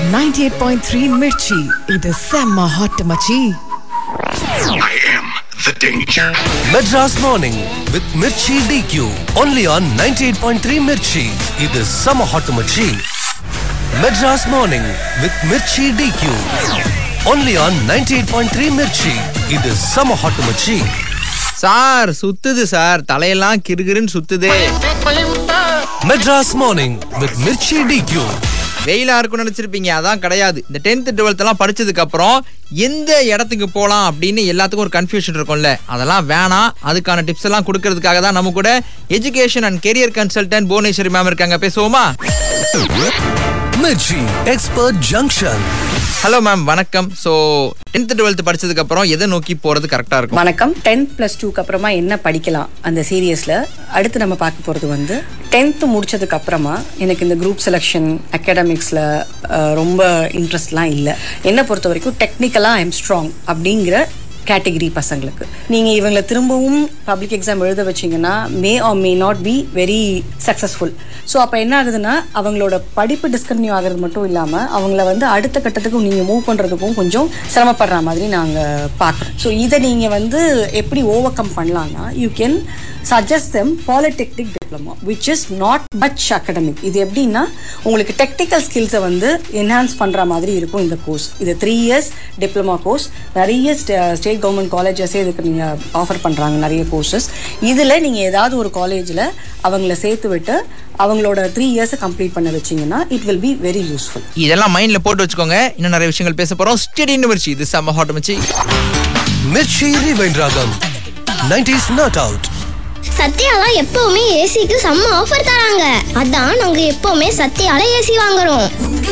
98.3 Mirchi. இது செம்ம hot மச்சி I am the danger. Madras Morning with Mirchi DQ. Only on 98.3 Mirchi. இது Summer Hot Mirchi. Madras Morning with Mirchi DQ. Only on 98.3 Mirchi. இது Summer Hot Mirchi. Sir சுத்துது sir தலையெல்லாம் கிறுகிறுன்னு சுத்துதே Madras Morning with Mirchi DQ. வெயிலா இருக்கும்னு நினைச்சிருப்பீங்க அதான் கிடையாது இந்த டென்த் டுவெல்த் எல்லாம் படிச்சதுக்கு அப்புறம் எந்த இடத்துக்கு போலாம் அப்படின்னு எல்லாத்துக்கும் ஒரு கன்ஃபியூஷன் இருக்கும்ல அதெல்லாம் வேணாம் அதுக்கான டிப்ஸ் எல்லாம் கொடுக்கறதுக்காக தான் நம்ம கூட education and career consultant Bhuvaneswari ma'am இருக்காங்க பேசுவோமா Mirchi Expert Junction. Hello ma'am வணக்கம் ஸோ டென்த் டுவெல்த் படிச்சதுக்கு அப்புறம் எதை நோக்கி போறது கரெக்டா இருக்கும் வணக்கம் டென்த் ப்ளஸ் டூக்கு அப்புறமா என்ன படிக்கலாம் அந்த சீரியஸில் அடுத்து நம்ம பார்க்க போகிறது வந்து டென்த்து முடிச்சதுக்கு அப்புறமா எனக்கு இந்த குரூப் செலெக்ஷன் அகாடமிக்ஸில் ரொம்ப இன்ட்ரெஸ்ட்லாம் இல்லை என்னை பொறுத்த வரைக்கும் டெக்னிக்கலாக ஐம் ஸ்ட்ராங் அப்படிங்கிற கேட்டகரி பசங்களுக்கு நீங்கள் இவங்களை திரும்பவும் பப்ளிக் எக்ஸாம் எழுத வச்சீங்கன்னா may or may not be very successful so அப்போ என்ன ஆகுதுன்னா அவங்களோட படிப்பு டிஸ்கன்டினியூ ஆகிறது மட்டும் இல்லாமல் அவங்கள வந்து அடுத்த கட்டத்துக்கு நீங்கள் மூவ் பண்ணுறதுக்கும் கொஞ்சம் சிரமப்படுற மாதிரி நாங்கள் பார்க்குறோம் ஸோ இதை நீங்கள் வந்து எப்படி ஓவர் கம் பண்ணலான்னா you can suggest them polytechnic diploma which is not much academic இது எப்படின்னா உங்களுக்கு டெக்னிக்கல் ஸ்கில்ஸை வந்து என்ஹான்ஸ் பண்ணுற மாதிரி இருக்கும் இந்த கோர்ஸ் இது த்ரீ இயர்ஸ் டிப்ளமா கோர்ஸ் நிறைய ஸ்டேட் கவர்மெண்ட் காலேஜஸே இதுக்கு நீங்கள் ஆஃபர் பண்ணுறாங்க நிறைய கோர்சஸ் இதில் நீங்கள் ஏதாவது ஒரு காலேஜில் அவங்கள சேர்த்து விட்டு அவங்களோட த்ரீ இயர்ஸை கம்ப்ளீட் பண்ண வச்சிங்கன்னா it will be very useful இதெல்லாம் மைண்ட்ல போட்டு வச்சுக்கோங்க இன்னும் நிறைய விஷயங்கள் பேச போறோம் ஸ்டடி யூனிவர்சிட்டி இது செம்ம ஹாட் மச்சி Mirchi Rewind Ragam. 90s Not Out. சத்யாலாம் எப்பவுமே ஏசிக்கு செம்ம ஆஃபர் தராங்க அதான் நாங்க எப்பவுமே சத்யால ஏசி வாங்குறோம்